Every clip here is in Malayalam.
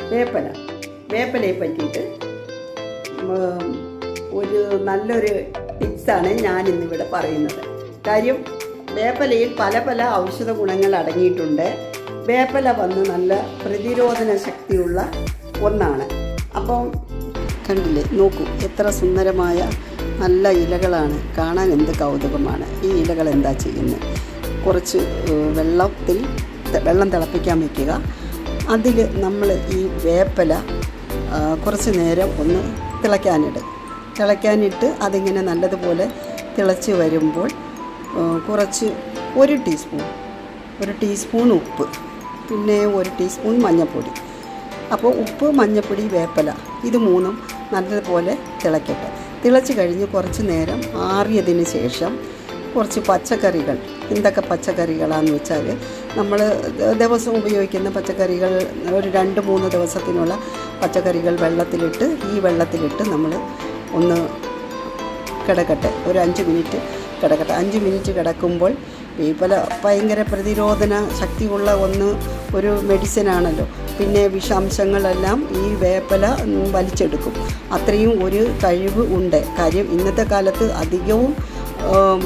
വേപ്പല വേപ്പലയെ പറ്റിയിട്ട് ഉം, ഒരു നല്ലൊരു ടിപ്സാണ് ഞാൻ ഇന്നിവിടെ പറയുന്നത് കാര്യം വേപ്പലയിൽ പല പല ഔഷധ ഗുണങ്ങൾ അടങ്ങിയിട്ടുണ്ട് വേപ്പല വന്ന് നല്ല പ്രതിരോധന ശക്തിയുള്ള ഒന്നാണ് അപ്പം കണ്ടില്ലേ നോക്കൂ എത്ര സുന്ദരമായ നല്ല ഇലകളാണ് കാണാൻ എന്ത് കൗതുകമാണ് ഈ ഇലകൾ എന്താ ചെയ്യുന്നത് കുറച്ച് ഏഹ്, വെള്ളത്തിൽ ത- വെള്ളം തിളപ്പിക്കാൻ വെക്കുക അതിൽ നമ്മൾ ഈ വേപ്പല ആ, കുറച്ച് നേരം ഒന്ന് തിളയ്ക്കാനിടും തിളയ്ക്കാനിട്ട് അതിങ്ങനെ നല്ലതുപോലെ തിളച്ച് വരുമ്പോൾ ആ, കുറച്ച് ഒരു ടീസ്പൂൺ ഒരു ടീസ്പൂൺ ഉപ്പ് പിന്നെ ഒരു ടീസ്പൂൺ മഞ്ഞൾപ്പൊടി അപ്പോൾ ഉപ്പ് മഞ്ഞൾപ്പൊടി വേപ്പല ഇത് മൂന്നും നല്ലതുപോലെ തിളയ്ക്കട്ടെ തിളച്ച് കഴിഞ്ഞ് കുറച്ച് നേരം ആറിയതിന് ശേഷം കുറച്ച് പച്ചക്കറികൾ എന്തൊക്കെ പച്ചക്കറികളാണെന്ന് വെച്ചാൽ നമ്മൾ ദിവസം ഉപയോഗിക്കുന്ന പച്ചക്കറികൾ ഒരു രണ്ട് മൂന്ന് ദിവസത്തിനുള്ള പച്ചക്കറികൾ വെള്ളത്തിലിട്ട് ഈ വെള്ളത്തിലിട്ട് നമ്മൾ ഒന്ന് കിടക്കട്ടെ ഒരു അഞ്ച് മിനിറ്റ് കിടക്കട്ടെ അഞ്ച് മിനിറ്റ് കിടക്കുമ്പോൾ ഈ പല ഭയങ്കര പ്രതിരോധന ശക്തിയുള്ള ഒന്ന് ഒരു മെഡിസിനാണല്ലോ പിന്നെ വിഷാംശങ്ങളെല്ലാം ഈ വേപ്പല ഉം, വലിച്ചെടുക്കും അത്രയും ഒരു കഴിവ് ഉണ്ട് കാര്യം ഇന്നത്തെ കാലത്ത് അധികവും ഉം,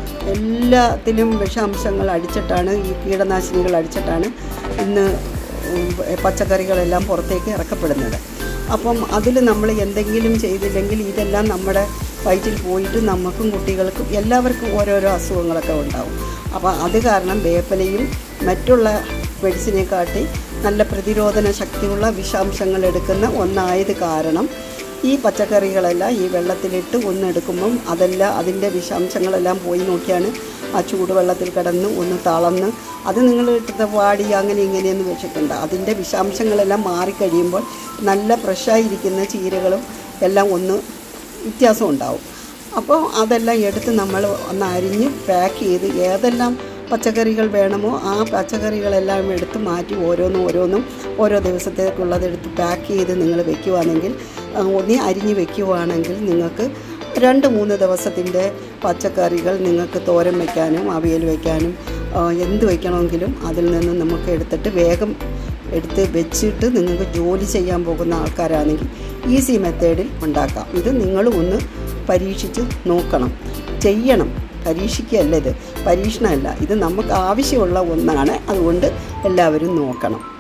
എല്ലാത്തിലും വിഷാംശങ്ങൾ അടിച്ചിട്ടാണ് ഈ കീടനാശിനികൾ അടിച്ചിട്ടാണ് ഇന്ന് ഉം, പച്ചക്കറികളെല്ലാം പുറത്തേക്ക് ഇറക്കപ്പെടുന്നത് അപ്പം അതിൽ നമ്മൾ എന്തെങ്കിലും ചെയ്തില്ലെങ്കിൽ ഇതെല്ലാം നമ്മുടെ വയറ്റിൽ പോയിട്ട് നമുക്കും കുട്ടികൾക്കും എല്ലാവർക്കും ഓരോരോ അസുഖങ്ങളൊക്കെ ഉണ്ടാവും അപ്പോൾ അത് കാരണം വേപ്പലയും മറ്റുള്ള മെഡിസിനെക്കാട്ടി നല്ല പ്രതിരോധന ശക്തിയുള്ള വിഷാംശങ്ങൾ എടുക്കുന്ന ഒന്നായത് കാരണം ഈ പച്ചക്കറികളെല്ലാം ഈ വെള്ളത്തിലിട്ട് ഒന്നെടുക്കുമ്പം അതെല്ലാം അതിൻ്റെ വിഷാംശങ്ങളെല്ലാം പോയി നോക്കിയാണ് ആ ചൂടുവെള്ളത്തിൽ കിടന്ന് ഒന്ന് തളർന്ന് അത് നിങ്ങൾ ഇട്ടത്തെ വാടി അങ്ങനെ ഇങ്ങനെയെന്ന് വെച്ചിട്ടുണ്ട് അതിൻ്റെ വിഷാംശങ്ങളെല്ലാം മാറിക്കഴിയുമ്പോൾ നല്ല ഫ്രഷായിരിക്കുന്ന ചീരകളും എല്ലാം ഒന്ന് വ്യത്യാസം ഉണ്ടാവും അപ്പോൾ അതെല്ലാം എടുത്ത് നമ്മൾ ഒന്ന് അരിഞ്ഞ് പാക്ക് ചെയ്ത് ഏതെല്ലാം പച്ചക്കറികൾ വേണമോ ആ പച്ചക്കറികളെല്ലാം എടുത്ത് മാറ്റി ഓരോന്നും ഓരോന്നും ഓരോ ദിവസത്തേക്കുള്ളത് എടുത്ത് പാക്ക് ചെയ്ത് നിങ്ങൾ വെക്കുവാണെങ്കിൽ ആ, ഒന്നി അരിഞ്ഞ് വെക്കുവാണെങ്കിൽ നിങ്ങൾക്ക് രണ്ട് മൂന്ന് ദിവസത്തിൻ്റെ പച്ചക്കറികൾ നിങ്ങൾക്ക് തോരൻ വയ്ക്കാനും അവിയൽ വയ്ക്കാനും ആ, എന്ത് വയ്ക്കണമെങ്കിലും അതിൽ നിന്ന് നമുക്ക് എടുത്തിട്ട് വേഗം എടുത്ത് വെച്ചിട്ട് നിങ്ങൾക്ക് ജോലി ചെയ്യാൻ പോകുന്ന ആൾക്കാരാണെങ്കിൽ ഈസി മെത്തേഡിൽ ഉണ്ടാക്കാം ഇത് നിങ്ങൾ ഒന്ന് പരീക്ഷിച്ച് നോക്കണം ചെയ്യണം പരീക്ഷിക്കുകയല്ല ഇത് പരീക്ഷണമല്ല ഇത് നമുക്ക് ആവശ്യമുള്ള ഒന്നാണ് അതുകൊണ്ട് എല്ലാവരും നോക്കണം